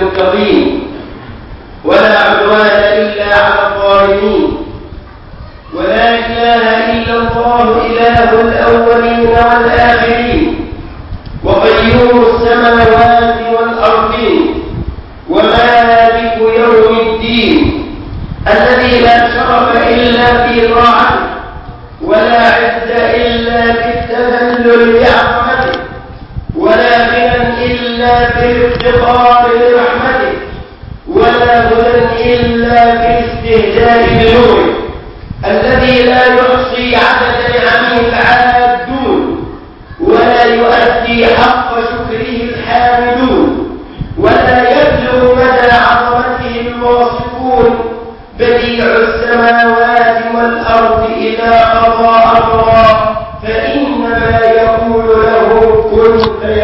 للمتقين ولا عدوان إلا على الظالمين ولا إله إلا الله إله الأولين والآخرين وقيوم السماوات والأرضين ومالك يوم الدين الذي لا شرف إلا في طاعته ولا عز إلا بالتذلل لعظمته ولا غنى إلا بالافتقار لرحمته ولا هدى إلا بالاستهزاء بنوره الذي لا يحصي عدد نعمه العادون ولا يؤدي حق شكره الحامدون ولا يبلغ مدى عظمته الواصفون بديع السماوات والأرض إذا قضى أمرا فإنما يقول له كن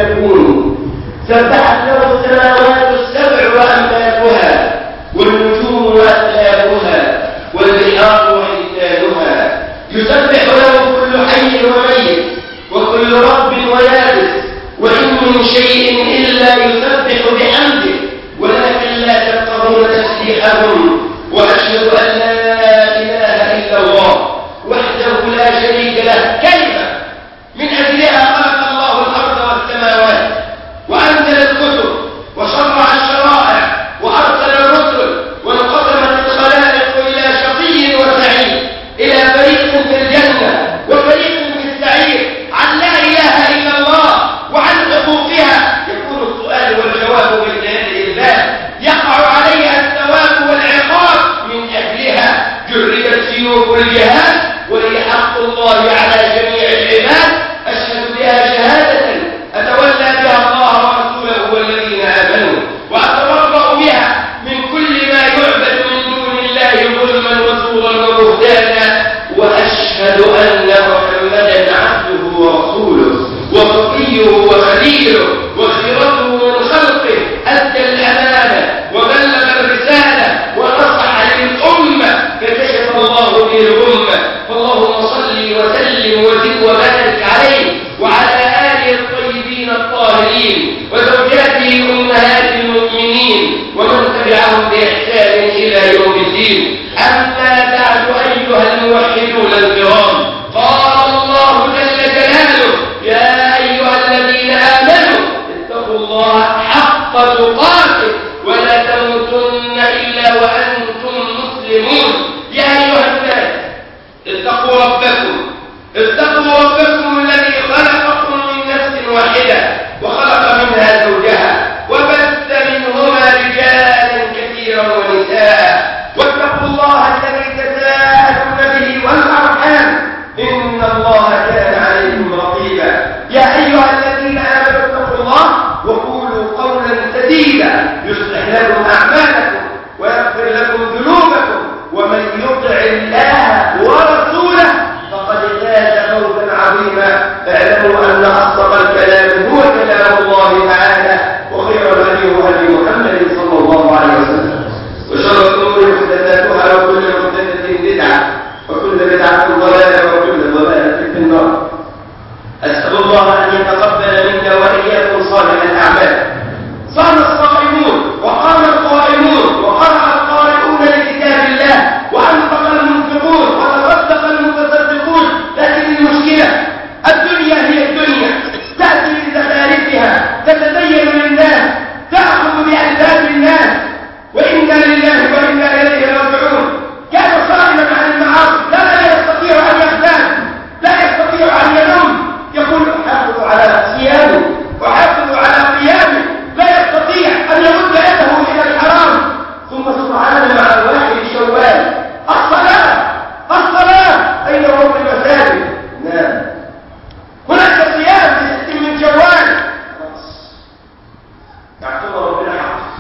فيكون سبحت له السماوات السبع وأملاكها والنجوم وأسلافها والبحار وحيتانها يسبح له كل حي وميت وكل رب ويابس وإن من شيء إلا يسبح بحمده ولكن لا تفقهون تسبيحهم وأشهد أن لا إله إلا الله وحده لا شريك له كلمة من أجلها خلق الله الأرض والسماوات وأنزل الكتب وشرع الشرائع وأرسل الرسل وانقسمت الخلائق إلى شقي وسعيد إلى فريق في الجنة وفريق في السعير عن لا إله إلا الله وعن حقوقها يكون السؤال والجواب بين يدي الله يقع عليها الثواب والعقاب من أجلها جردت سيوف الجهاد وهي حق الله على جميع العباد أشهد بها شهادة أتولى بها الله ورسوله والذين آمنوا وأتبرأ بها من كل ما يعبد من دون الله ظلما وزورا وبهتانا وأشهد أن محمدا عبده ورسوله وصفيه وخليله وخيرته من خلقه أدى الأمانة وبلغ الرسالة ونصح للأمة فكشف الله به الأمة فاللهم صل وسلم وزد وبارك عليه وعلى آله الطيبين الطاهرين وزوجاته أمهات المؤمنين ومن تبعهم بإحسان إلى يوم الدين أما بعد أيها الموحدون الكرام قال الله جل جلاله يا أيها الذين آمنوا اتقوا الله حق تقاته ولا تموتن إلا وأنتم مسلمون يا أيها الناس اتقوا ربكم اتقوا ربكم الذي خلقكم من نفس واحدة وخلق منها زوجها وبث منهما رجالا كثيرا ونساء واتقوا الله الذي تساءلون به والأرحام إن الله كان عليكم رقيبا يا أيها الذين آمنوا اتقوا الله وقولوا قولا سديدا يصلح لكم أعمالكم ويغفر لكم ذنوبكم ومن يطع الله ورسوله فقد فاز فوزا عظيما اعلموا ان اصدق الكلام هو كلام الله تعالى وخير الهدي هدي محمد صلى الله عليه وسلم وشر الامور محدثاتها وكل محدثه بدعه وكل بدعه ضلاله وكل ضلاله في النار اسال الله ان يتقبل منا واياكم صالح الاعمال صام الصائمون وقام القائمون وقرأ القارئون لكتاب الله وأنفق المنفقون وتصدق المتصدقون لكن المشكلة الدنيا هي الدنيا تأتي بزخارفها تتزين للناس تأخذ بأسباب الناس وإنا لله وإنا إليه راجعون كان صائما عن المعاصي لا لا يستطيع أن يغتاب لا يستطيع أن ينام يقول أحافظ على صيامي وأحافظ على قيامي لا يستطيع أن يمد يده إلى الحرام ثم سبحان مع الواحد شوال الصلاة الصلاة أين هم المساجد نعم هناك صيام في ست من شوال خلاص يعتبر ربنا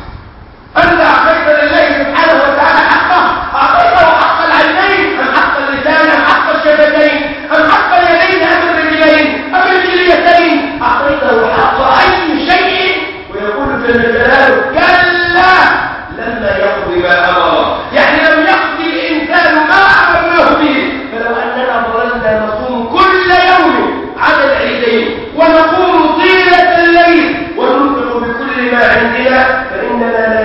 حق أنت أعطيت لله سبحانه وتعالى حقه أعطيته حق العينين أم حق اللسان أم حق الشفتين أم حق اليدين أم الرجلين أم الجليتين أعطيته حق أي شيء ويقول جل جلاله كلا لما يقضي ما أمر يعني لم يقضي الإنسان ما أمره به فلو أننا ظللنا نصوم كل يوم على العيدين ونقوم طيلة الليل وننفق بكل ما عندنا فإننا لا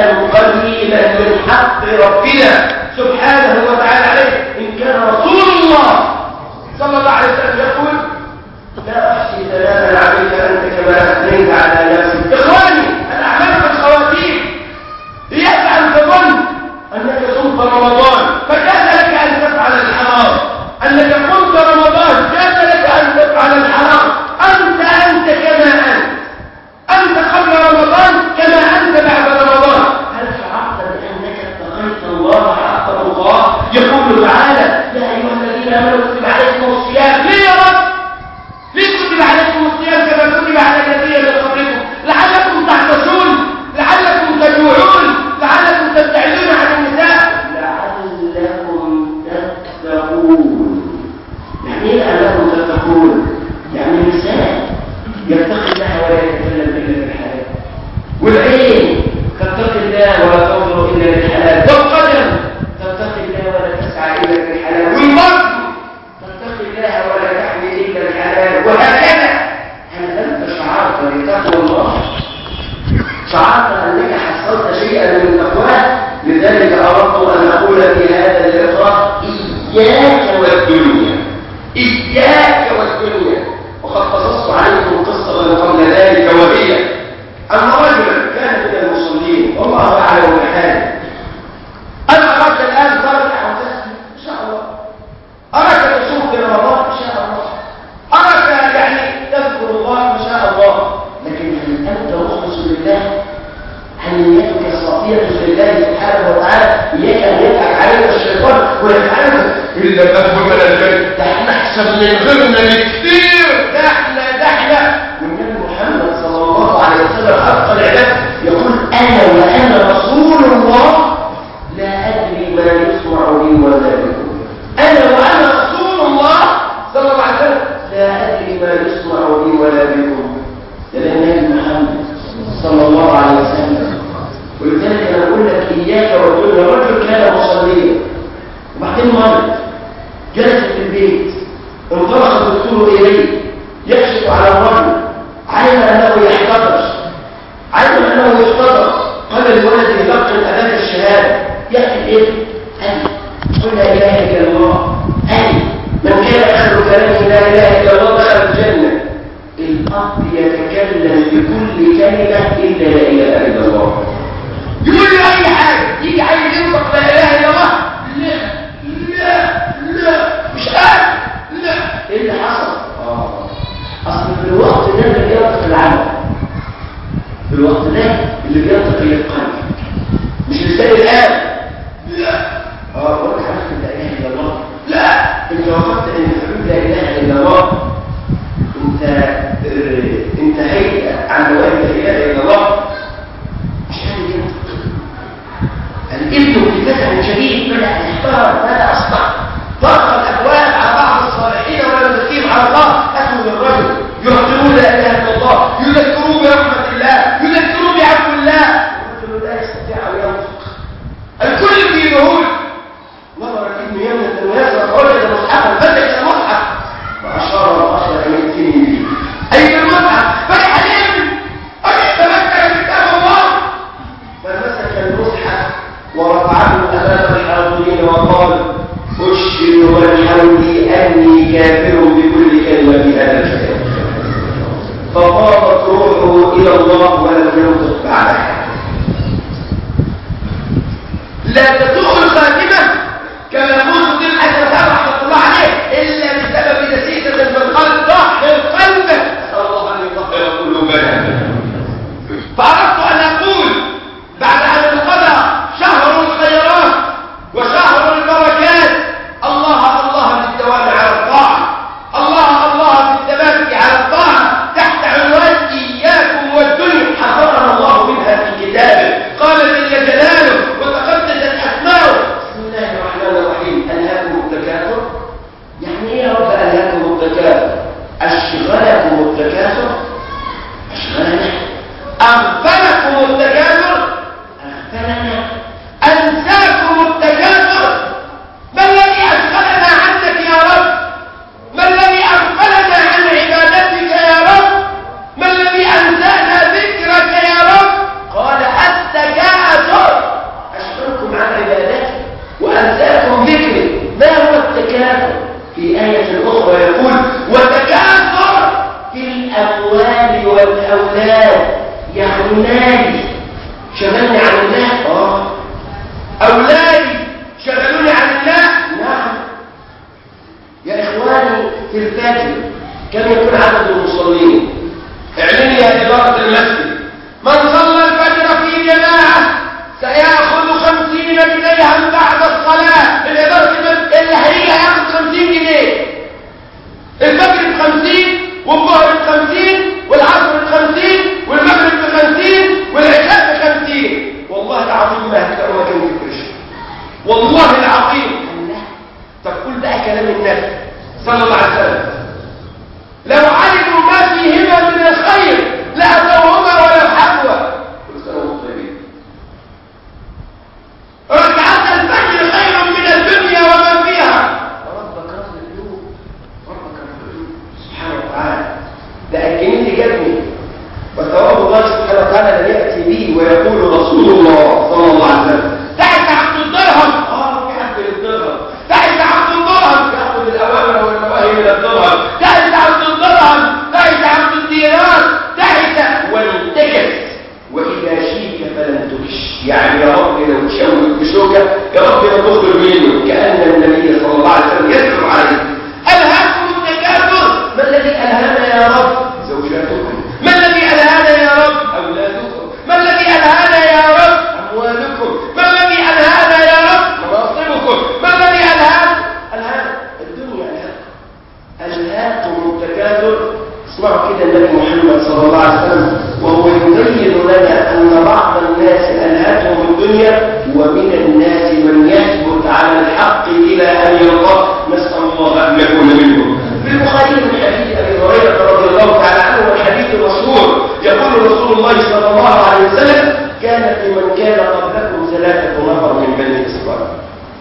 كانوا قليلا من حق ربنا سبحانه وتعالى عليه إن كان رسول الله صلى الله عليه وسلم يقول لا أحصي ثلاثا عليك أنت كما أثنيت على نفسك إخواني الأعمال بالخواتيم إياك أن تظن أنك صمت رمضان فكان لك أن تفعل الحرام أنك قمت رمضان كان لك أن تفعل الحرام أنت أنت كما أنت أنت قبل رمضان كما أنت بعد رمضان هل شعرت بأنك اتقيت الله حق تقاه يقول تعالى يا أيها الذين آمنوا كتب عليكم الصيام ليه يا رب ليه كتب عليكم الصيام كما كتب على الذين من قبلكم لعلكم تحتسون لعلكم تجوعون لعلكم تبتعدون عن النساء لعلكم تتقون يعني ايه لعلكم تتقون يعني الانسان يتقي الله ولا يتكلم الا بالحلال والعين تتقي الله ولا تنظر الا للحلال والقدم تتقي الله ولا تسعى الا بالحلال والبطن تتقي الله ولا تحمي الا الحلال وهكذا هل انت شعرت بتقوى الله شعرت انك حصلت شيئا من تقواه لذلك اردت ان اقول في هذا اللقاء اياك والدنيا اياك والدنيا وقد قصصت عليكم قصه من قبل ذلك وهي ان رجلا كان من المصلين والله اعلم بحاله انا اردت الان ترجع وتسلم ان شاء الله اردت تصوم في رمضان ان شاء الله اردت يعني تذكر الله ان شاء الله لكن هل انت مخلص لله هل نيتك صافية لله سبحانه وتعالى إياك أن يضحك عليك الشيطان ويفعلك إلا الأفضل من الجنة ده احنا أحسن من غيرنا بكثير ده احنا ده احنا والنبي محمد صلى الله عليه وسلم أبقى العباد يقول أنا وأنا رسول الله لا أدري ما يصنع بي ولا بكم أنا وأنا رسول الله صلى الله عليه وسلم لا أدري ما يصنع بي ولا بكم ده النبي محمد صلى الله عليه وسلم ولذلك انا بقول لك اياك والدنيا رجل كان مصليا وبعدين مرض جلس في البيت انطلق الدكتور اليه يكشف على الرجل علم انه يحتضر علم انه يحتضر قال الولد يلقن اداه الشهاده ياتي الابن انا قل لا اله الا الله انا من كان اخر كلامه لا اله الا الله دخل الجنه الأب يتكلم بكل كلمة إلا لا إله إلا الله يقول له أي حاجة يجي عايز ينطق لا إله إلا الله لا لا لا مش قادر لا إيه اللي حصل؟ آه أصل في الوقت ده اللي بينطق العمل في الوقت ده اللي بينطق القلب مش لسان الآن لا اه وانت عرفت لا إله إلا الله لا انت وقفت ان تقول لا إله إلا الله انت انتهيت عن مواد لا اله الا الله مش قادر ينطق الابن في كسل شديد بدا يحتار ماذا اصنع طرق الابواب على بعض الصالحين والمسكين على الله اتوا بالرجل يعطلون لا اله الا الله يذكرون برحمه الله يذكرون بعفو الله الرجل لا يستطيع ان ينطق الكل في ذهول نظر الابن يمنه ويسرى وجد مصحفا فتح المصحف واشار واشار ان ياتيني به أي المصحف فرح الابن أجل تمسك بكتاب الله فمسك المصحف ورفعه أمام الحاضرين وقال أشهد والحمد أني كافر بكل كلمة في هذا الكتاب ففاضت روحه إلى الله ولم ينطق بعدها لا تسوء الخاتمة كما يقول الدين حسن رحمة الله عليه إلا بسبب دسيسة في القلب ضحك القلب أسأل الله أن يطهر قلوبنا فأردت أن أقول بعد أن انقضى شهر الخيرات وشهر البركات الله الله بالدوام على الطاعة الله الله بالثبات على الطاعة تحت عنوان إياكم والدنيا حذرنا الله منها في كتابه قال جل جلاله وتقدست أسماؤه بسم الله الرحمن الرحيم ألهاكم التكاثر يعني إيه يا رب ألهاكم التكاثر أشغلكم التكاثر أشغلنا أغفلكم أموالي والأولاد يعني مالي شغلني عن الله آه أولادي شغلوني عن الله نعم يا إخواني في الفجر كم يكون عدد المصلين اعلني يا إدارة المسجد من صلى الفجر في جماعة سيأخذ خمسين جنيها بعد الصلاة الإدارة المسجد اللي هيجي هياخد خمسين جنيه الفجر بخمسين والظهر بخمسين والعصر بخمسين والمغرب بخمسين والعشاء بخمسين والله العظيم ما هتلاقوا مكان يفرش والله العظيم طب قول بقى كلام النبي صلى الله عليه وسلم لو علموا ما فيهما من الخير لأتوهما ولو حبوا كل سنة وانتم طيبين ركعات الفجر خير من الدنيا وما فيها ربك رب القلوب ربك رب القلوب سبحانه وتعالى ده الجنين جابني وثواب الله سبحانه وتعالى لن يأتي به ويقول رسول الله صلى الله عليه وسلم تعس عبد الدرهم اه يحب الدرهم تعس عبد الدرهم ياخذ الاوامر والنواهي من الدرهم تعس عبد الدرهم تعس عبد الدينار تعس وانتكس واذا شيك فلن تكش يعني يا رب لو تشوك بشوكه يا رب لا تخبر منه كان النبي صلى الله عليه وسلم يسلم عليه الهاكم التكاثر ما الذي الهانا يا رب زوجاتكم ما الذي الهانا يا رب اولادكم ما الذي الهانا يا رب اموالكم ما الذي الهانا يا رب مناصبكم ما الذي الهانا الهانا الدنيا الهانا الهاكم التكاثر اسمعوا كده النبي محمد صلى الله عليه وسلم وهو يبين لنا ان بعض الناس الهتهم الدنيا ومن الناس من يثبت على الحق الى ان يلقى نسال الله ان نكون منهم في البخاري من حديث ابي هريره رضي الله تعالى عنه والحديث المشهور يقول رسول الله صلى الله عليه وسلم كان في من كان قبلكم ثلاثه نفر من بني اسرائيل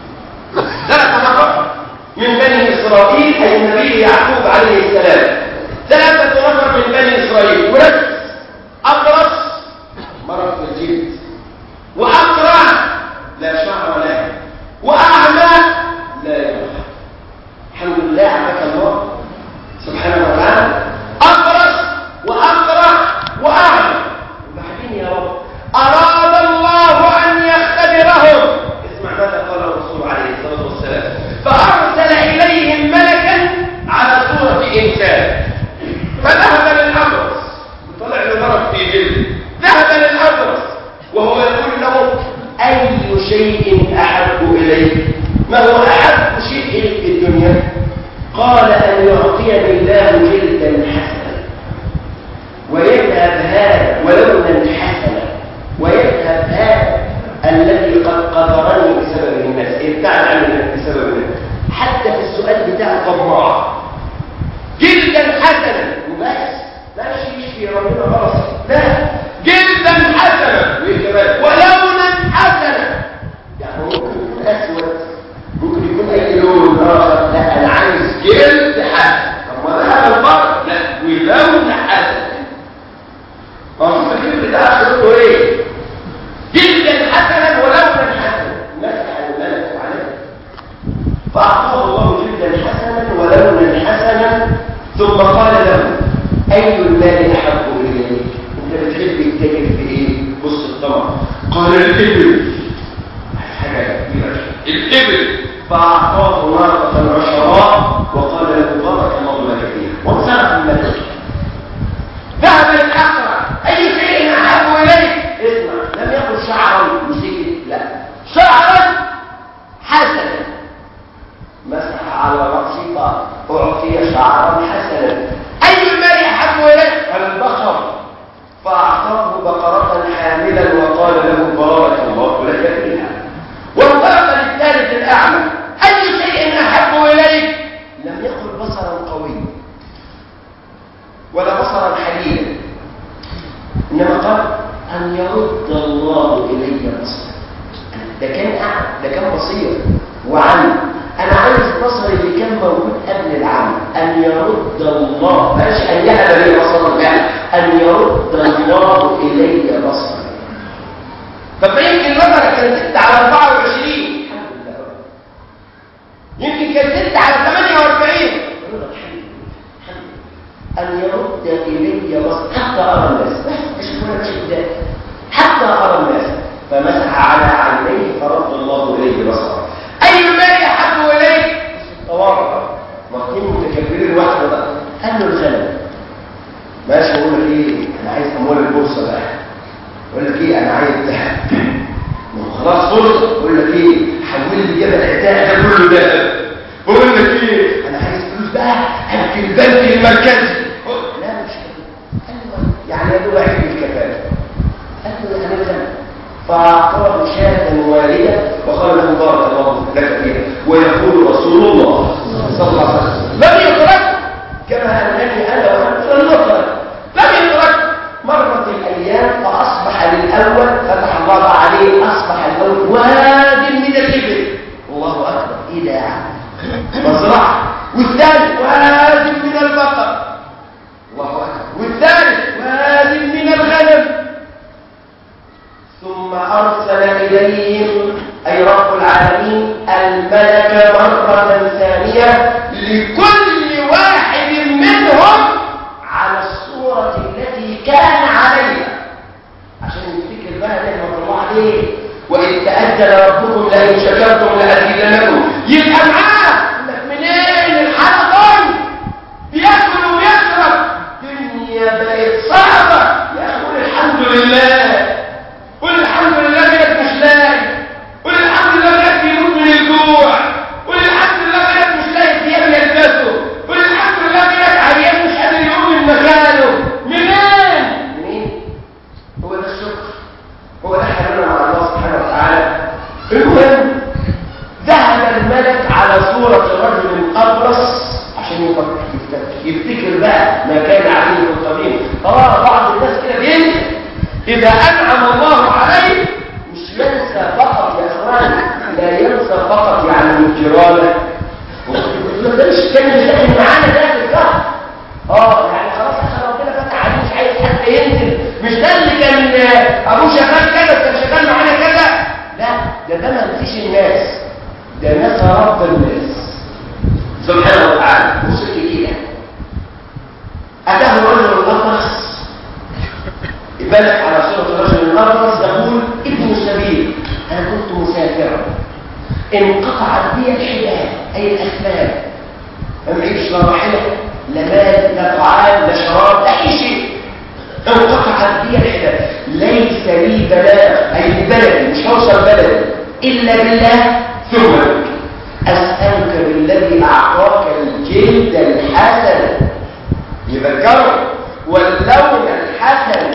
ثلاثه نفر من بني اسرائيل اي النبي يعقوب عليه السلام ثلاثه نفر من بني اسرائيل وركز ابرص مرض في الجلد واقرع لا شعر له واعمى لا يرى الحمد لله عافاك الله سبحانه وتعالى أقرص وأقرع وأعمى وبعدين يا رب أراد الله أن يختبرهم اسمع ماذا قال الرسول عليه الصلاة والسلام فأرسل إليهم ملكا على صورة إنسان فذهب للأبرص طلع له مرض في جلده ذهب للأبرص وهو يقول له أي شيء أحب إليك ما هو أحب شيء إليك في الدنيا قال أن يعطيني الله جلدا حسنا ويذهب هذا ولونا حسنا ويذهب هذا الذي قد قدرني بسبب الناس ابتعد عني بسبب الناس حتى في السؤال بتاع طماع جلدا حسنا وبس لا شيء يشفي ربنا خلاص لا جلدا حسنا وايه كمان ولونا حسنا يعني ممكن يكون اسود ممكن يكون اي لون اخر لا انا عايز جلد حسن طب ما ده الفرق لا ولون حسن ما الفكر بتاع اخرته ايه جلدا حسنا ولونا حسنا مسح الملك عليه فاعطاه الله جلدا حسنا ولونا حسنا ثم قال له اي المال احب اليك انت بتحب التاجر في ايه بص الطمع قال الابل حاجه كبيره الابل فأعطاه ناقة عشراء وقال له بارك الله لك فيها وانصرف الملك ذهب الأقرع أي شيء أحب إليك اسمع لم يقل شعرا مسكت لا شعرا حسنا مسح على رأسي فأعطي شعرا حسنا أي المال أحب إليك البقر فأعطاه بقرة حاملا وقال له بارك الله لك فيها وانطلق للثالث الأعمى أي شيء أحب إليك لم يقل بصرا قويا ولا بصرا حليلا إنما قال أن يرد الله إلي بصرا ده كان أعمى ده كان بصير وعمي أنا عايز بصري اللي كان موجود قبل العمى أن يرد الله بلاش أن يهب لي بصرا لا أن يرد الله إلي بصرا ففيمكن نظرك كان 6 على 24 يمكن كان 6 على 48 أن يرد إلي بصر ايه انا عايز اموال البورصه بقى يقول لك ايه انا عايز ذهب خلاص فرصه يقول لك ايه حول لي جبل عتاق ده كله ذهب بقول لك ايه انا عايز فلوس بقى هدي البنك المركزي لا مش كده قال له يعني يا دوب عيد الكفاله قال له يعني غنى فاعطاه شاة والدة وقال له بارك الله لك فيها ويقول رسول الله صلى الله عليه وسلم لم يترك كما انني انا وانت لم نترك لم يترك مرت الايام فاصبح للاول فتح الله عليه اصبح الاول واد من الابل الله اكبر ايه ده يعني مزرعه والثالث واد من البقر الله اكبر والثالث واد من الغنم ثم أرسل إليهم أي رب العالمين الملك مرة ثانية لكل واحد منهم على الصورة التي كان عليها عشان نفتكر بقى نعمة الله عليه وإن تأذن ربكم لئن شكرتم لأزيدنكم يبقى معاه لك منين الحالة طيب بياكل وبيشرب الدنيا بقت صعبة يا أخوي الحمد لله قل الحمد لله انك مش لاقي قل الحمد لله انك بيموت من الجوع قل الحمد لله انك مش لاقي ثياب يلبسه قل الحمد لله انك عيان مش قادر يقوم من مكانه منين منين هو ده الشكر هو ده حلالنا مع الله سبحانه وتعالى المهم ذهب الملك على صورة رجل أبرص عشان يفكر يفتكر بقى ما كان عليه في القديم اه بعض الناس كده بينسى إذا أنعم الله عليه مش ينسى فقط يا أخوان لا ينسى فقط يعني الجرالة ده مش كان بيسكن معانا ده في الكهف اه يعني خلاص عشان ربنا فتح عليه مش عايز حد ينزل مش ده اللي كان ابوه شغال كذا كان شغال معانا كذا لا ده ده ما نسيش الناس ده ناس رب الناس سبحانه وتعالى بص كده أتاه رجل الأطرس بلغ على صورة رجل الأبرص يقول ابن سبيل أنا كنت مسافرا انقطعت بي الحبال أي الأسباب ما معيش لا راحلة لا مال لا طعام لا شراب لا أي شيء انقطعت بي الحبال ليس لي بلاغ أي بلدي مش هوصل بلدي إلا بالله ثم أسألك بالذي أعطاك الجلد الحسن يذكره واللون الحسن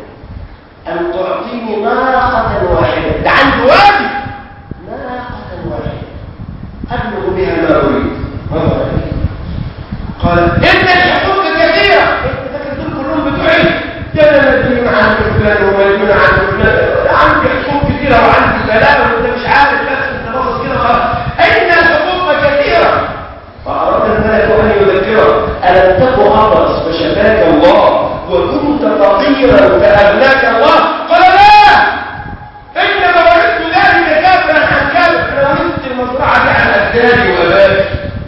أن تعطيني ناقة واحدة ده عنده وادي ناقة واحدة أبلغ بها ما أريد ماذا أريد قال إن الحقوق كثيرة أنت فاكر دول كلهم بتوعي ده أنا مديون عن فلان ومديون عن فلان عندي حقوق كثيرة وعندي بلاء وأنت مش عارف بس أنت باصص كده خلاص إن الحقوق كثيرة فأراد الملك أن يذكره ألم تك أبرص فشفاك الله وكنت فقيرا فأغناك الله قال لا إنما وردت ذلك كافرا عن كافر أنا وردت المزرعة دي عن أجدادي وأبائي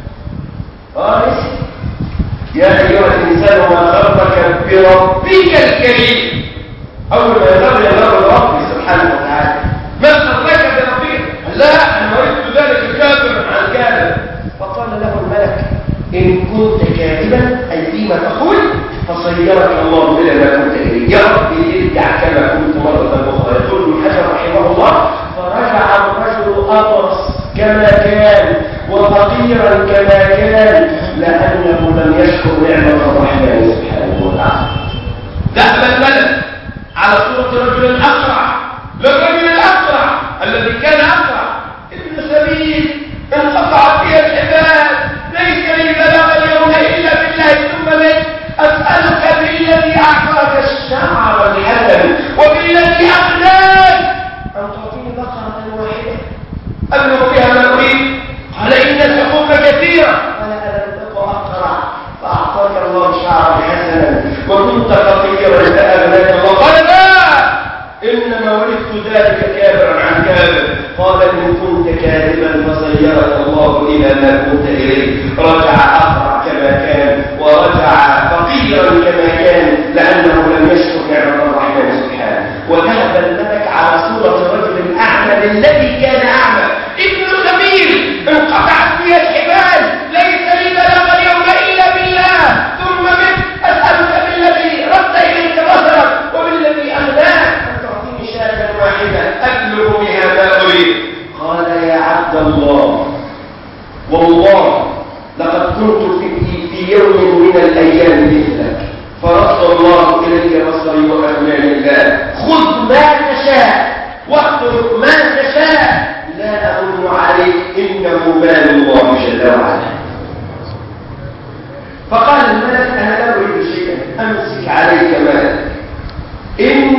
آه نسي يا أيها الإنسان ما غرك بربك الكريم أول ما ينام ينام ربي سبحانه وتعالى ما غرك بربك لا أنا وردت ذلك كافرا عن كافر فقال له الملك إن كنت كاذبا أي فيما تقول فصيرك الله إلى ما كنت إليه يا ربي ارجع كما كنت مرة أخرى يقول ابن حجر رحمه الله فرجع الرجل أبرص كما كان وفقيرا كما كان لأنه لم يشكر نعمة الرحمن سبحانه وتعالى ذهب الملك على صورة رجل أقرع للرجل الأقرع الذي كان أقرع ابن سبيل انقطعت به الحبال ليس لي بلاغ اليوم إلا بالله ثم بك أسألك بالذي أعطاك الشعر الحسن وبالذي أغناك أن تعطيني بقرة واحدة أبلغ بها ما أريد قال إن الحقوق كثيرة قال ألم تك أقرع فأعطاك الله شعرا حسنا وكنت فقيرا فأغناك الله قال لا إنما ولدت ذلك كابرا عن كابر قال إن كنت كاذبا فصيرك الله إلى ما كنت إليه رجع أقرع كما كان ورجع فقيرا كما كان لأنه لم يشكر نعمة الرحمن سبحانه وذهب الملك على صورة الرجل الأعمى الذي كان أعمى ابن سبيل انقطعت به الحبال ليس لي بلاغ اليوم إلا بالله ثم بك أسألك بالذي رد إليك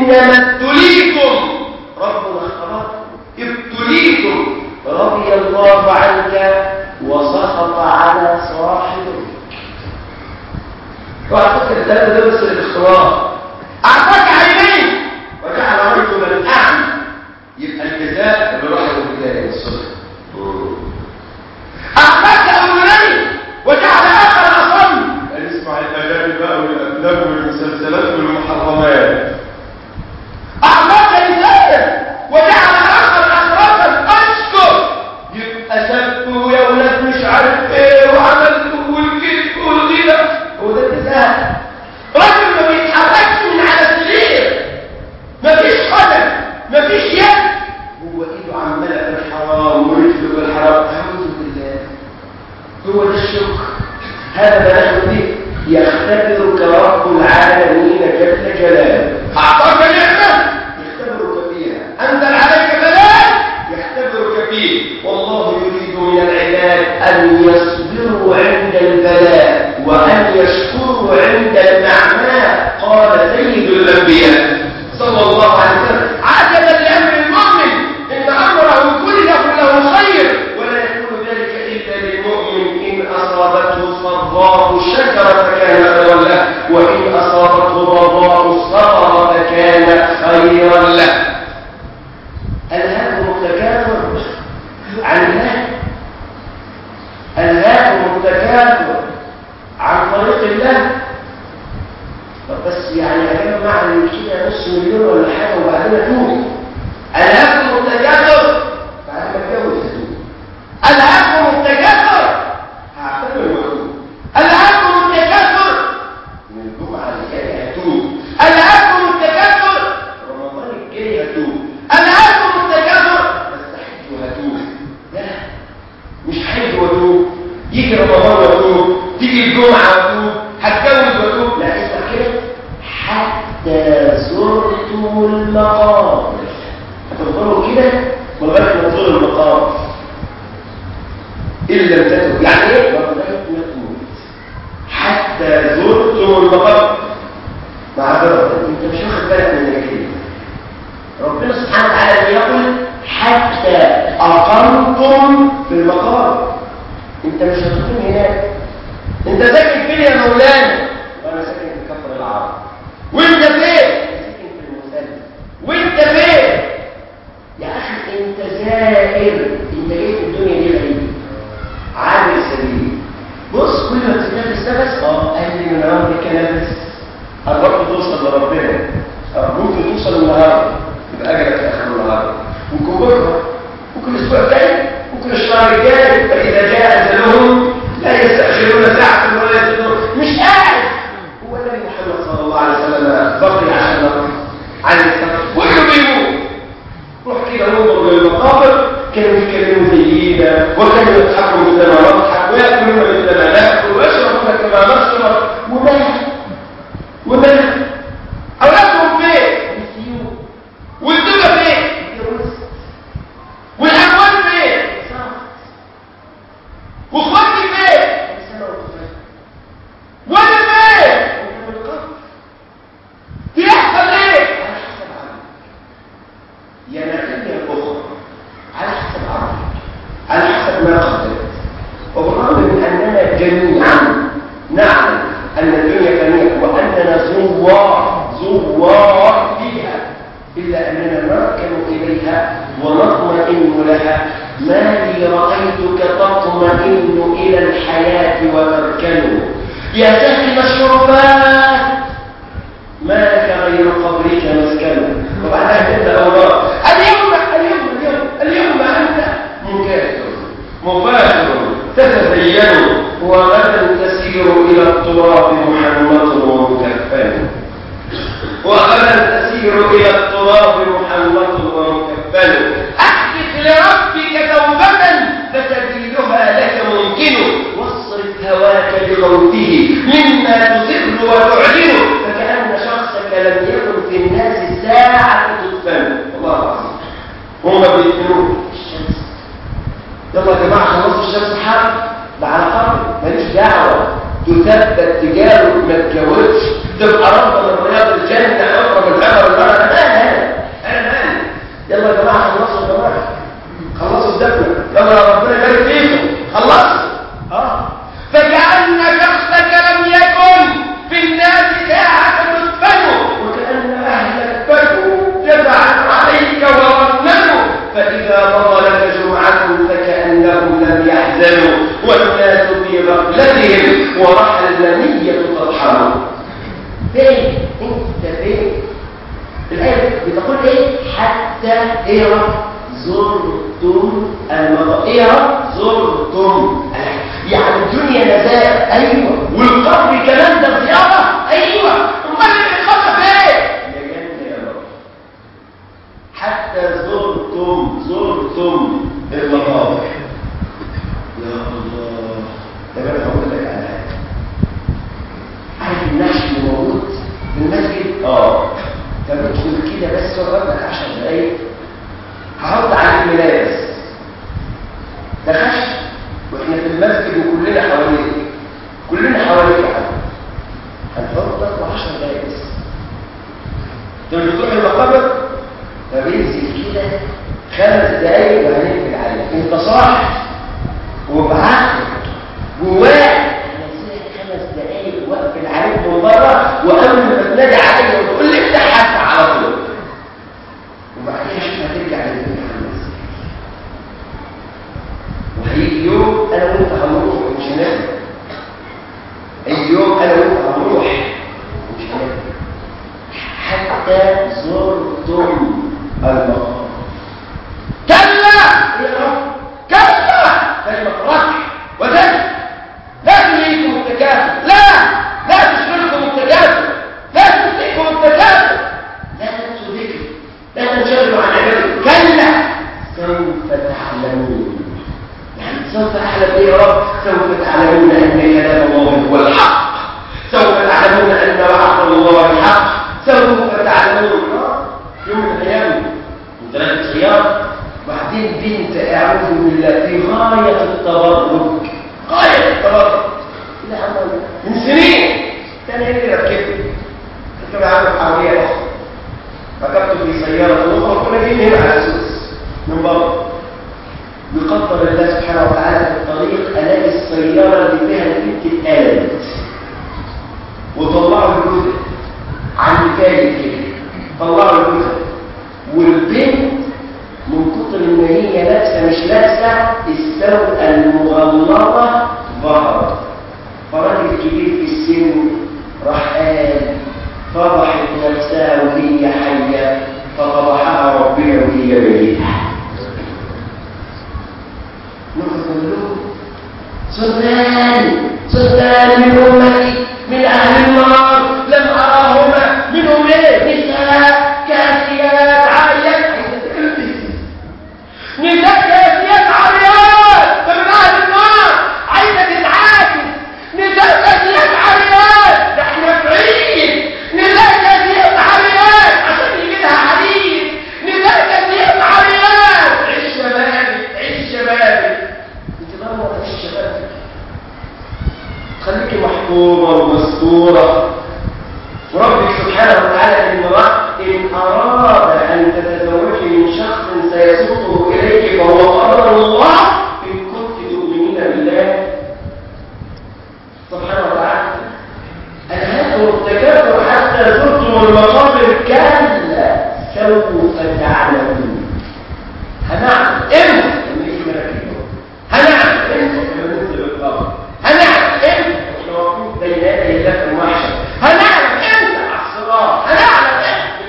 إنما ابتليتم ربنا اختبركم ابتليتم رضي الله عنك وسخط على صاحبك وعلى فكرة ده ده بس الاختبار أعطاك عينين وجعل رجلا أعمى يبقى الجزاء بالراحة والبداية والصدق أعطاك أذنين وجعل آخر أصم نسمع الأغاني بقى والأفلام والمسلسلات والمحرمات أعطاك لسانا وجعل آخر أخرجا أشكر يبقى سبته يا ولاد مش عارف ايه وعملته والكذب والغيرة هو ده الجزاء رجل ما بيتحركش من على السرير مفيش قدم مفيش يد هو ايده عماله في الحرام ورجله في الحرام اعوذ بالله هو ده الشكر هذا ما نحن فيه يختبرك رب العالمين جل جلاله اعطاك نعمه يختبرك فيها انزل عليك بلاء يختبرك فيه والله يريد من العباد ان يصبروا عند البلاء وان يشكروا عند النعماء قال سيد الانبياء صلى الله عليه وسلم عجبا لامر المؤمن ان امره كله له خير ولا يكون ذلك الا للمؤمن ان اصابته صراء شكر فكان خيرا له وان اصابته ضراء صبر فكان خيرا له الهاكم التكاثر عن الله الهاكم التكاثر عن طريق الله طب بس يعني اجمع لي كده نص مليون ولا حاجه وبعدين اتوب الهاكم التكاثر بعد ما اتجوز اتوب الهاكم التكاثر هعتبر واتوب الهاكم التكاثر من الجمعه الجايه هتوب الهاكم التكاثر رمضان الجاي هتوب الهاكم التكاثر بس حج وهتوب لا مش حج واتوب يجي رمضان واتوب تيجي الجمعه واتوب هتجوز واتوب لا اسمع كده حتى زرتم المقابر هتفضلوا كده لغايه ما تزوروا المقابر ان لم تتوب يعني ايه لغايه ما تموت حتى زرتم المقابر معذره انت مش واخد بالك من الكلمه ربنا سبحانه وتعالى بيقول حتى اقمتم في المقابر انت مش هتقوم هناك انت ساكن فين يا مولانا وانا ساكن في كفر العرب وانت فين ساكن في المثلث وانت فين يا اخي انت زائر انت جاي في الدنيا دي غريب عابر سبيل بص كل ما تتنفس نفس اه قال من عمرك نفس قربت توصل لربنا اه ممكن توصل النهارده يبقى اجرك في اخر النهار ممكن بكره ممكن الاسبوع الجاي ممكن الشهر الجاي فاذا جاء اجلهم لا يستاخرون ساعه ولا يستقدمون مش قاعد هو النبي محمد صلى الله عليه وسلم بقي عشان نقل عليه السلام وكله بيموت روح كده ننظر للمقابر كانوا يتكلموا زينا وكانوا يضحكوا مثل ما نضحك وياكلون مثل ما ناكل ويشربون كما نشرب ومات ومات اولادهم فين؟ مسيون والدنيا فين؟ والاموال فين؟ واخواتي فين؟ وانا فين؟ بيحصل ايه؟ يا نقل يا اخرى على حسب عملك على حسب ما قدمت وبالرغم من اننا جميعا نعلم ان الدنيا فانيه واننا زوار زوار فيها الا اننا نركن اليها ونطمئن لها ما لي رايتك تطمئن الى الحياه وتركن يا ساكن الشرفات ما لك غير قبرك مسكن وبعدها تبدا اوراق اليوم اليوم اليوم اليوم انت مكافر مباشر تتزين وغدا تسير الى التراب محمد ومكفن وغدا تسير الى التراب محمد ومكفن احدث لربك توبه فتزيدها لك ممكن واصرف هواك بموته مما تسر وتعلن فكأن شخصك لم يكن في الناس ساعة تدفن والله العظيم هم بيدفنون الشمس يلا يا جماعة خلاص الشمس حرب ده على قبر ماليش دعوة تثبت تجارب ما تجاوبش تبقى رفضة من رياض الجنة أقرب من عمر المرأة يحزنوا والناس في غفلتهم ورحلانية تطحن فين انت فين الآية بتقول ايه حتى ايه يا رب زرتم المقام ايه يا رب زرتم يعني الدنيا نزاهة ايوه والقبر كمان ده زيارة ايوه امال القبر فين يا جنة يا رب حتى زرتم زرتم المقابر يا الله طب انا هقول لك على حاجه عارف النحش اللي موجود في المسجد اه طب ادخل كده بس واقعد لك 10 دقايق هحط عليك ملابس ده خشب واحنا في المسجد وكلنا حواليك كلنا حواليك يا عم هنحط لك 10 دقايق بس انت مش بتروح المقابر طب انزل كده خمس دقايق وهنقفل عليك انت صاحي وبعقلك جواك هنزلك خمس دقايق واقفل عليك من بره واول ما تنادي عليا وتقول لي افتح هفتح على طول وبعدين شوف هترجع للبيت عامل ازاي وهيجي يوم انا وانت هنروح ومش هنرجع هيجي يوم انا وانت هنروح ومش هنرجع حتى زرتم المقام كلا يا رب كلا كلمة رفع وزن لا تلهيكم التكاثر لا لا تشغلكم التكاثر لا تلهيكم التكاثر لا تنسوا ذكر لا تنشغلوا عن عبادة كلا سوف تعلمون يعني سوف أعلم إيه يا رب سوف تعلمون أن كلام الله هو الحق سوف تعلمون أن وعد الله حق سوف تعلمون يوم من الأيام انت راكب سيارة وبعدين بنت أعوذ بالله في غاية التبرج غاية التبرج لا عمل من سنين كان اللي ركبت ركب عامل حرامية أخرى ركبت في سيارة أخرى كنا جايين هنا على سوس من بره يقدر الله سبحانه وتعالى في الطريق ألاقي السيارة اللي فيها البنت اتقلبت وطلعوا الجزء عن كايد كده طلعوا الجزء والبنت من كتر ان هي لابسه مش لابسه السوء المغلظه ظهرت فراجل كبير في السن راح قال فضحت نفسها وهي حيه ففضحها ربنا وهي ميته نقول له صدان صدان من امتي من اهل النار لم اراهما منهم ايه نساء كاسيات عاريات نساء كاسيات عاريات فمن اهل النار عايزه تتعاكس نساء كاسيات عاريات ده احنا في عيد نساء كاسيات عاريات عشان يجي لها حديد نساء كاسيات عاريات عيش شبابك عيش شبابك انت بقى ما تعيش شبابك خليكي محفوظه ومستوره وربك سبحانه وتعالى إن, إن أراد أن تتزوجي من شخص سيسوقه إليك فهو قرر الله إن كنت تؤمنين بالله سبحانه وتعالى ألهاكم التكاثر حتى زرتم المقابر كلا سوف تعلمون هنعلم إمتى لما يجي مراكبه هنعلم إمتى لما ننزل القبر هنعلم إمتى إحنا واقفين بين يدي الله في المحشر هنعلم هنعلم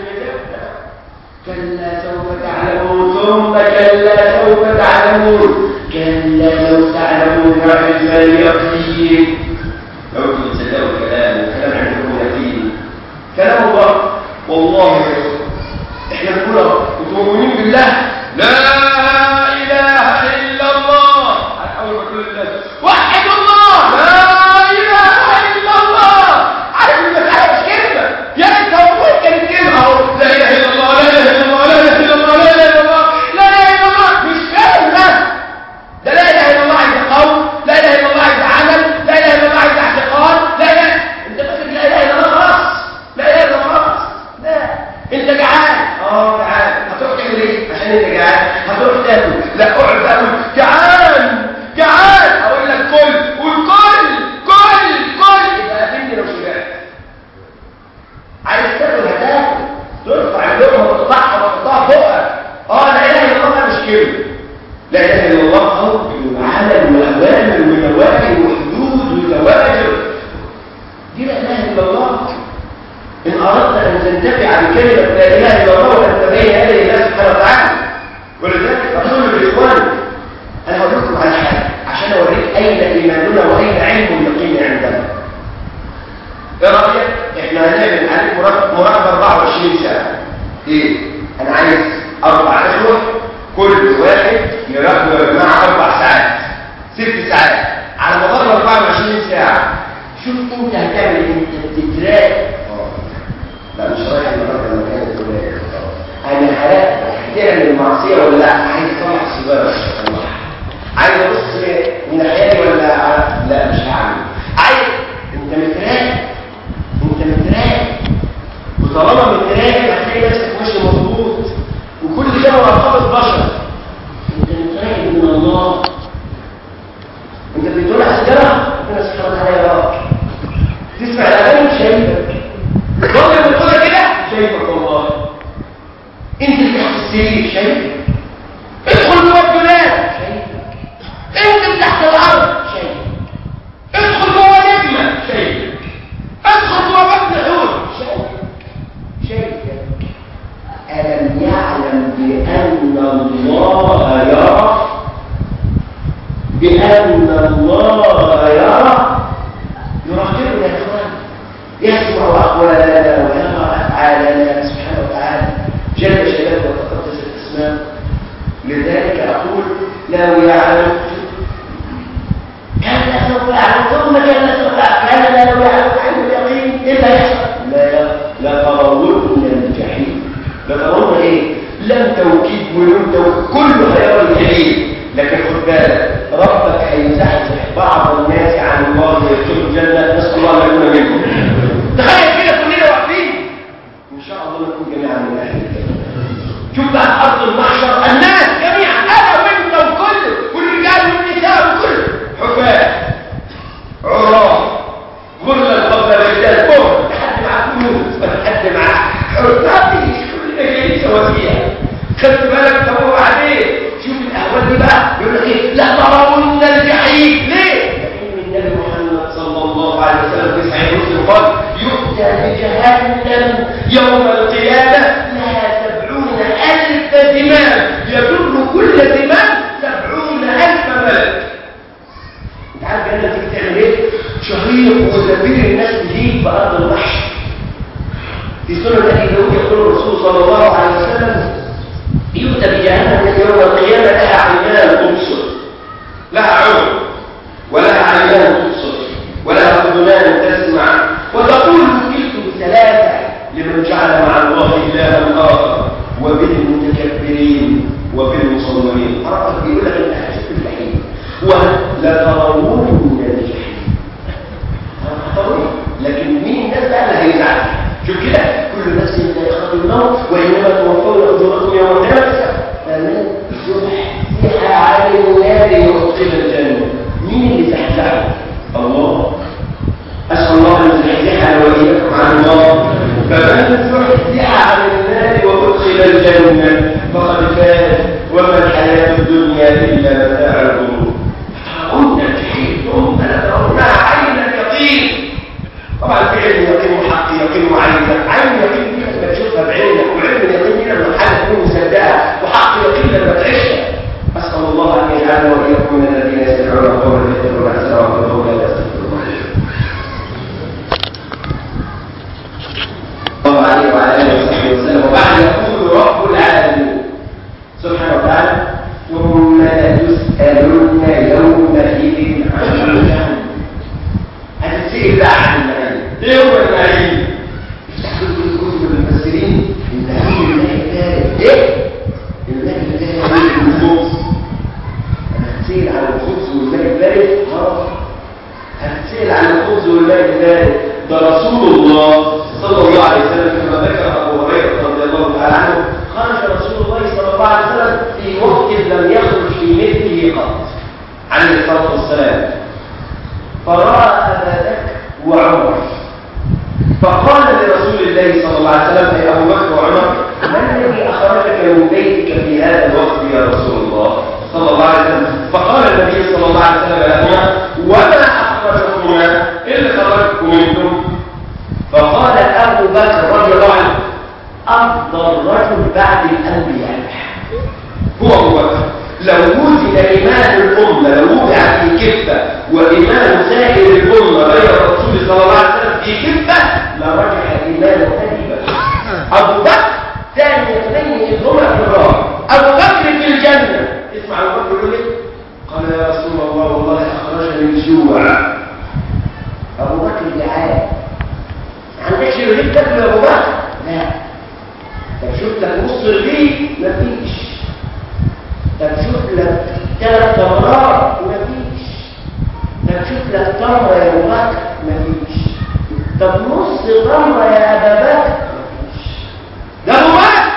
كلا سوف تعلمون ثم كلا سوف تعلمون كلا لو تعلمون علم اليقين لو كنت تصدقوا الكلام الكلام عندكم يقين كلام الله والله احنا نقول انتم مؤمنين بالله لا اله الا الله هنحاول نقول الناس وحد الله لا اله الا الله عارف المساله مش كلمه يا ريت هو كانت كلمه اهو لا اله الا الله لا اله الا الله لا اله الا الله لا اله الا الله لا اله الا الله مش فاهم ده ده لا اله الا الله عايز قول لا اله الا الله عايز عمل لا اله الا الله عايز اعتقاد لا اله انت فاكر لا اله الا الله خلاص لا اله الا الله خلاص لا انت جعان اه جعان هتروح تعمل ايه عشان انت جعان هتروح تاكل لا اقعد تاكل جعان جعان اقول لك كل والكل كل كل يبقى قابلني لو شبعت عايز تاكل هتاكل ترفع اللقمه وتقطعها وتحطها فوقك اه لا اله الا الله مش كلمه لا اله الا الله قول وعمل كلمة لا إله إلا الله وأنت بين يدي الله سبحانه وتعالى ولذلك أقول للإخوان أنا هقول لكم على حاجة عشان أوريك أين إيماننا وأين علم اليقين عندنا إيه رأيك؟ إحنا هنعمل عليك مراقبة 24 ساعة إيه؟ أنا عايز أربع إخوة كل واحد يراقب يا جماعة أربع ساعات ست ساعات على مدار 24 ساعة شوف أنت هتعمل إيه؟ أنت بتتراقب لا مش رايح النهارده المكان الفلاني انا هراقبك هتعمل معصيه ولا لا عايز اطلع السيجاره عايز ابص من ناحيتي ولا لا مش هعمل عايز انت متراقب انت متراقب وطالما متراقب هتلاقي نفسك ماشي مظبوط وكل ده مراقبه بشر انت متراقب من الله انت بتقول سيجاره ربنا سبحانه وتعالى يراك تسمع الاغاني شايفك الراجل بتقول كده شايفك والله انت اللي تحت السرير شايفك ادخل جوه الدولاب شايفك انت اللي تحت الارض شايفك ادخل جوه نجمه شايفك ادخل جوه بطن حوت شايفك شايفك الم يعلم بان الله يرى بان الله يرى يراقبنا يا اخوان يسمع أقوالنا ويرى أفعالنا سبحانه وتعالى جل جلاله وتقدس الأسماء لذلك أقول لو يعلم كان لا سوف يعلم ثم كان لا سوف يعلم كان لا لو يعلم علم اليقين إيه اللي يحصل لا لترون الجحيم لترون إيه لم توكيد ولم توكيد كله هيرى الجحيم لكن خد بالك ربك هيزحزح بعض الناس عن الله ويدخلوا الجنة نسأل الله أن يكون منهم تخيل كده كلنا واقفين ان شاء الله نكون جميعا من اهل الجنه شوف بقى ارض المحشر الناس جميعا انا وانت وكل والرجال والنساء وكل حفاة عراة غرلا قبل الرجال فوق لحد مع كنوز لحد مع حفاة كلنا جايين سواسية خدت بالك طب وبعدين شوف الاهوال دي بقى يقول لك ايه لا ترون الجحيم ليه؟ لان النبي محمد صلى الله عليه وسلم في صحيح مسلم قال يؤتى بجهنم يوم القيامة لها سبعون ألف زمام يدر كل زمام سبعون ألف ملك انت عارف جهنم تيجي تعمل ايه؟ شهيق وزفير الناس تجيب في أرض المحشر في سنة أبي داود يقول الرسول صلى الله عليه وسلم يؤتى بجهنم يوم القيامة لها عينان تبصر لها عين ولها عينان تبصر ولها اذنان تسمع وتقول وكلت ثلاثة لمن جعل مع الله إلها آخر وبالمتكبرين وبالمصورين عرفت بيقول لك انت هتشوف الجحيم ولترون الجحيم هترون لكن مين الناس بقى اللي هيزعل شوف كده كل نفس ذائقة الموت وإنما توفون أجوركم يوم القيامة فمن زحزح عن النار يدخل الجنة مين اللي زحزحه؟ الله أسأل الله أن يزحزحنا وإياكم عن النار فمن زحزح عن النار وأدخل الجنة فقد فاز وما الحياة الدنيا إلا متاع الغرور ترون الجحيم ثم لترونها عين اليقين طبعا في علم يقين وحق يقين وعين عين يقين دي لما تشوفها بعينك وعلم اليقين دي لما الحاجه تكون مصدقها وحق يقين لما تعيشها اسال الله ان يجعلنا واياكم من الذين يستمعون قولا فيتبعون احسنه ويقولون لا يستغفر الله الله عليه وعلى اله وصحبه وسلم وبعد يقول رب العالمين سبحانه وتعالى ثم لتسالن يومئذ عن الجنه هتتسال بقى عن النعيم ايه هو النعيم افتح كل كتب المفسرين النعيم الله الثالث ايه الله الثالث الخبز انا هتسال عن الخبز والماء الثالث اه هتسال عن الخبز والماء الثالث ده رسول الله صلى الله عليه وسلم كما ذكر ابو هريره رضي الله تعالى عنه خرج رسول الله صلى الله عليه وسلم في وقت لم يخرج في مثله قط عليه الصلاه والسلام فراى ابا بكر وعمر فقال لرسول الله صلى الله عليه وسلم اي ابو بكر وعمر ما الذي اخرجك من بيتك في هذا الوقت يا رسول الله صلى الله عليه وسلم فقال النبي صلى الله عليه وسلم لهما وما اخرجكما ايه اللي خرجكم منكم فقال ابو بكر رضي الله عنه افضل رجل بعد الانبياء هو ابو بكر لو وزن ايمان الامه لو وضع في كفه وايمان سائر الامه غير الرسول صلى الله عليه وسلم في كفه لرجح ايمان ابي بكر ابو بكر ثاني اثنين اذ هما في النار ابو بكر في الجنه اسمع ابو بكر يقول ايه قال يا رسول الله والله اخرجني الجوع ابو بكر جعان ما عندكش رغيف تاكل يا ابو بكر لا طب شوف لك نص رغيف مفيش طب شوف لك ثلاث تمرات مفيش طب شوف لك تمره يا ابو بكر مفيش طب نص تمره يا ابا بكر مفيش ده ابو بكر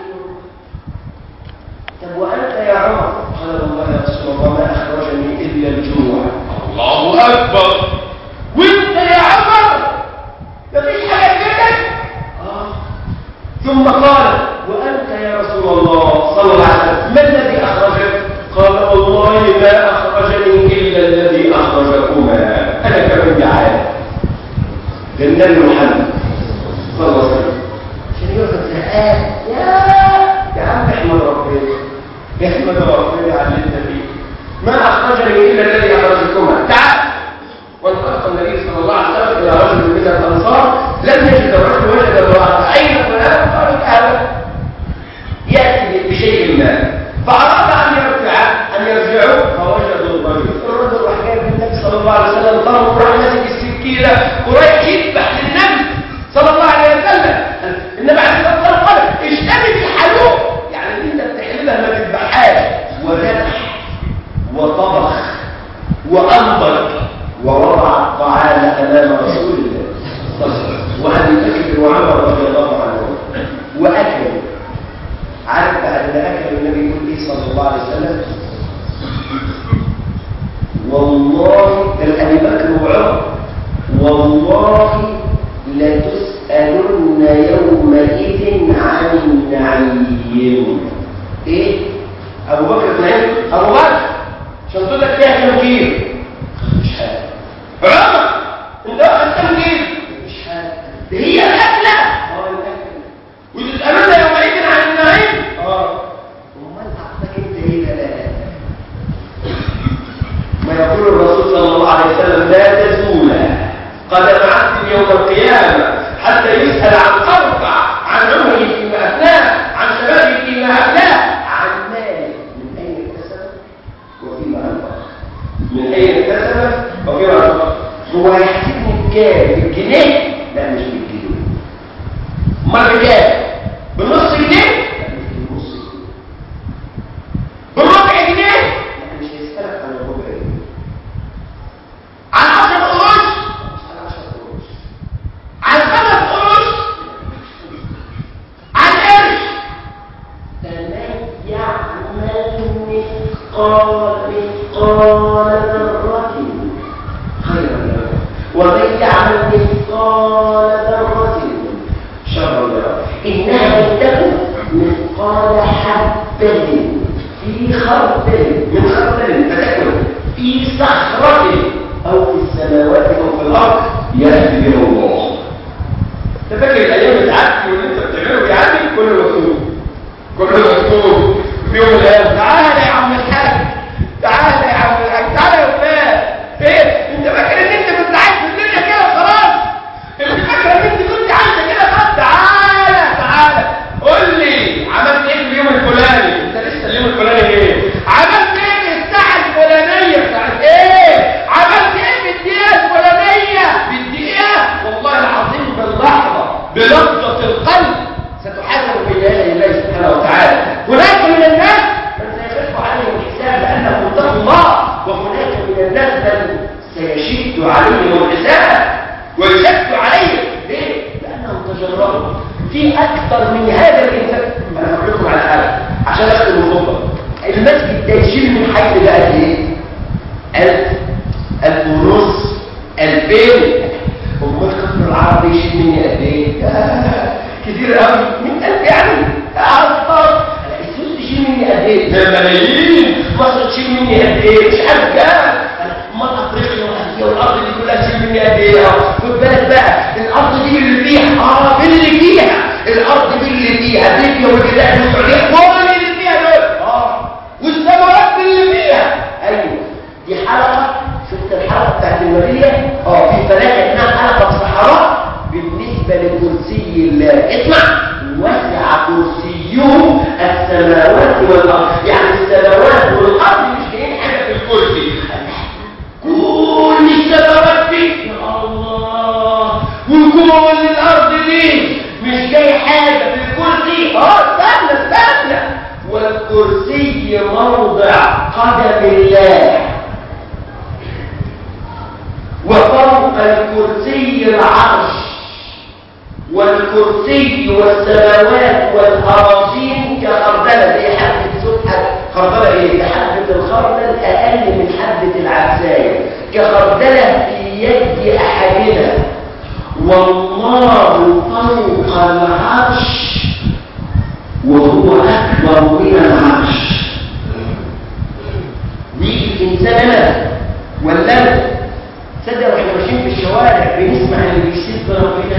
طب وانت يا عمر قال والله يا رسول الله ما اخرجني الا الجوع الله أكبر وانت يا عمر مفيش حاجه كده اه ثم قال وانت يا رسول الله صلى الله عليه وسلم ما الذي اخرجك قال والله ما اخرجني الا الذي اخرجكما انا كمان جعان ده النبي محمد صلى الله عليه وسلم عشان يوسف زهقان يا يا عم احمد ربنا احمد ربنا على اللي انت فيه ما اخرجني الا الذي اخرجكما تعال وانطلق النبي صلى الله عليه وسلم الى رجل من الانصار لم يجد الرجل وجد امراه اين فلان قالوا تعالى ياتي بشيء ما فاراد ان يرجع ان يرجعوا فوجدوا الرجل الرجل راح جايب النبي صلى الله عليه وسلم ضرب راح ماسك السكينه ورايح يذبح للنبي صلى الله عليه وسلم النبي عليه الصلاه والسلام قال اشتري في حلوب يعني انت بتحلبها ما تذبحهاش وذبح وطبخ وانضج ووضع الطعام امام رسول الله صلى الله عليه وسلم وابي بكر وعمر رضي الله عنهم واكلوا عارف بعد ما اكل النبي يقول ايه صلى الله عليه وسلم والله ده ابي بكر وعمر والله لتسالن يومئذ عن النعيم ايه ابو بكر نعيم ابو بكر شنطتك فيها كم كيلو مش حاجه عمر انت واخد كم كيلو مش حاجه ده هي الاكله اه الاكله وتسالون يومئذ عن النعيم اه امال حضرتك انت ايه لا لا ما يقول الرسول صلى الله عليه وسلم لا تزول قدم عبد يوم القيامه حتى يسال عن اربع عن عمره فيما افناه عن شبابه فيما افناه عن ماله من اين اكتسب وفيما انفق من اين اكتسب وفيما انفق هو هيحسبني بكام بالجنيه لا مش بالجنيه امال بكام بالنص جنيه لا مش بالنص جنيه بالربع جنيه لا مش هيسالك عن الربع جنيه عن 10 قروش مش عن 10 قروش عن خمس قروش عن قرش فمن يعمل مثقال مثقال ذرة خيرا له ومن يعمل مثقال ذرة شرا له إنها إن تكن مثقال حبة في خردل من خردل فتكن في صخرة أو في السماوات أو في الأرض يأتي بها الله تفكر الأيام بتعدي واللي أنت بتعمله بيعدي كله مكتوب كله مكتوب في يوم الأيام تعالى يا عم الحاج تعالى يا عم الحاج تعالى يا فلان ايه انت فاكر ان انت كنت عايش في الدنيا كده خلاص انت فاكر ان انت كنت عايشه كده خلاص تعالى تعالى قول لي عملت ايه في اليوم الفلاني انت لسه اليوم الفلاني ايه عملت ايه في الساعه الفلانيه بتاعت ايه عملت ايه في الدقيقه الفلانيه بالدقيقه والله العظيم باللحظه بلحظه القلب ستحاسب بين يدي الله سبحانه وتعالى هناك من الناس من سيخف عليهم الحساب لانهم اتقوا الله وهناك من الناس من سيشد عليهم الحساب ويشد عليهم ليه؟ لانهم تجربوا في اكثر من هذا الانسان انا هقول لكم على حاجه عشان اختم الخطبه المسجد ده يشيل من حي ده قد ايه؟ 1000 1000 ونص 2000 امال كفر العرب يشيل مني قد ايه؟ كتير قوي 100000 يعني اعطر السوس تشيل مني قد ايه؟ ده ملايين مصر تشيل مني قد ايه؟ مش عارف كام امال افريقيا واسيا والارض دي كلها تشيل مني قد ايه؟ اه خد بالك بقى الارض دي اللي فيها اه اللي فيها الارض باللي فيها ليبيا والجزائر والسعوديه كل اللي فيها دول اه والسماوات باللي فيها ايوه دي حلقه شفت الحلقه بتاعت الماليه اه في ثلاثه اسمها حلقه الصحراء بالنسبه لكرسي الله اسمع وسع كرسيه السماوات والارض يعني السماوات والارض مش جايين حاجه في الكرسي كل السماوات دي يا الله وكل الارض دي مش جاي حاجه في الكرسي اه استنى استنى والكرسي موضع قدم الله وفوق الكرسي العرش والكرسي والسماوات والأراضين كخردلة زي حبة سبحة خردلة ايه؟ كحبة الخردل أقل من حبة العبساية كخردلة في يد أحدنا والله فوق العرش وهو أكبر من العرش ويجي الإنسان أنا ولا أنا تصدق واحنا ماشيين في الشوارع بنسمع اللي بيسب ربنا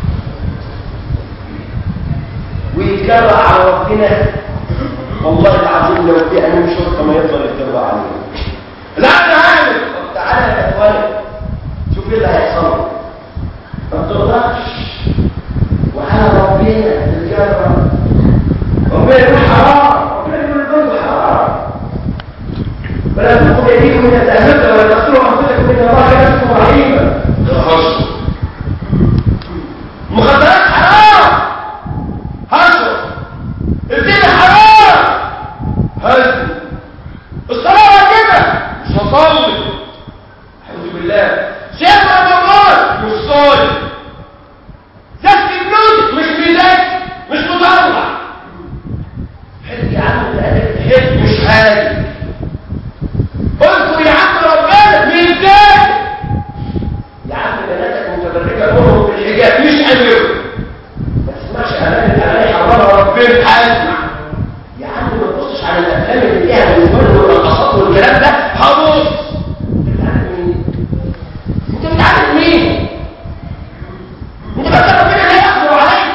ويتجرأ على ربنا والله العظيم لو في امين شرطه ما يفضل يتجرأ عليه لا انا عارف طب تعالى يا اخواني شوف ايه اللي هيحصل ما ترضاش وعلى ربنا تتجرأ ربنا يقول حرام ربنا يقول برضه حرام فلا تقول يديكم من التهمة ولا تقتلوا انفسكم ان الله كان بكم رحيما خشوا مخدرات حرام هشر الدين حرام هزم الصلاة كده مش هصلي أعوذ بالله صيام رمضان مش صايم زكي الفلوس مش ميزاك مش مطلع حد يا عم تقلق حد مش حاجة اذكر يا عم ربنا ميزاك يا عم بناتك متبرجة امهم بالحجاب مش امير ما تسمعش اغاني الاغاني حرمها ربنا هسمع يا عم ما تبصش على الافلام اللي فيها الوان والرقصات والكلام ده هبص انت بتعرف مين انت بتعرف مين انت بتعرف مين اللي هيقدر عليك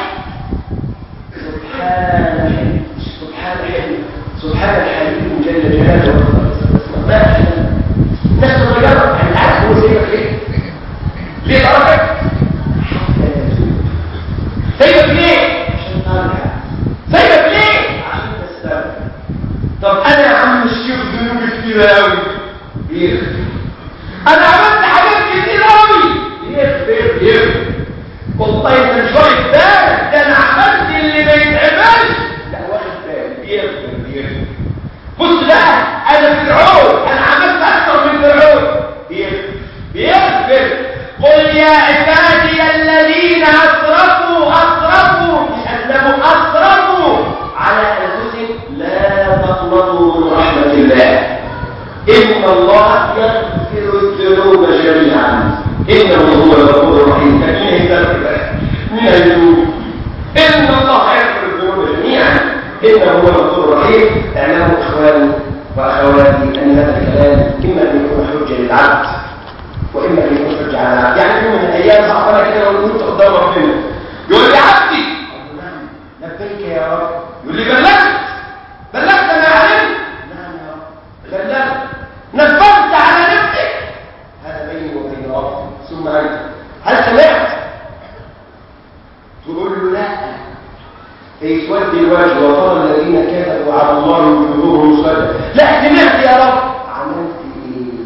سبحان حليم سبحان حليم سبحان الحليم جل جلاله ما احلى ناس صغيره يعني عارف هو سيبك ليه ليه تركك حتى يتوب سيبك ليه عشان ترجع سيبك ليه عشان تستمر طب انا يا عم الشيخ ذنوبي كتير قوي يغفر انا عملت حاجات كتير قوي يغفر يغفر والله انت مش واخد بالك ده انا عملت اللي ما يتعملش لا واخد بالك يغفر يغفر بص بقى انا فرعون انا عملت اكتر من فرعون بيغفر بيغفر قل يا عبادي الذين اسرفوا اسرفوا مش اسلموا اسرفوا على انفسهم لا تقنطوا من رحمه الله ان الله يغفر الذنوب جميعا انه هو الغفور الرحيم لكن يستغفر بقى من الذنوب ان الله يغفر الذنوب جميعا انه هو الغفور الرحيم اعلموا اخواني واخواتي ان هذا الكلام اما ان يكون حجه للعبد واما ان يكون حجه على العبد يعني في يوم من الايام صاحبنا كده لو كنت قدام ربنا يقول لي عبدي أقول نعم لبيك يا رب يقول لي بلغت بلغت ما علمت نعم يا رب بلغت نفذت على نفسك هذا بيني وبين ربي ثم انت هل سمعت تقول له لا فيسود الوجه وترى الذين كذبوا على الله وجوههم مسوده لا سمعت يا رب عملت ايه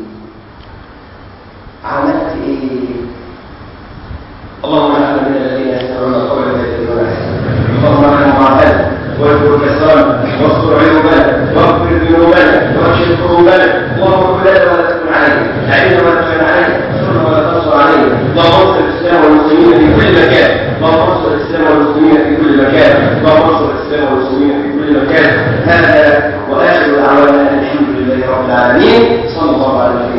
عملت ايه اللهم اجعلنا من الذين يستمعون القول فيتبعون احسنه اللهم اجعلنا معتدل واذكر كسرنا واستر عيوبنا واغفر ذنوبنا واكشف كروبنا اللهم كن لنا ولا تكن علينا اعنا ولا تكن علينا انصرنا ولا تنصر علينا اللهم انصر الاسلام والمسلمين في كل مكان اللهم انصر الاسلام والمسلمين في كل مكان اللهم انصر الاسلام والمسلمين في كل مكان هذا واخر دعوانا الحمد لله رب العالمين صلى الله عليه وسلم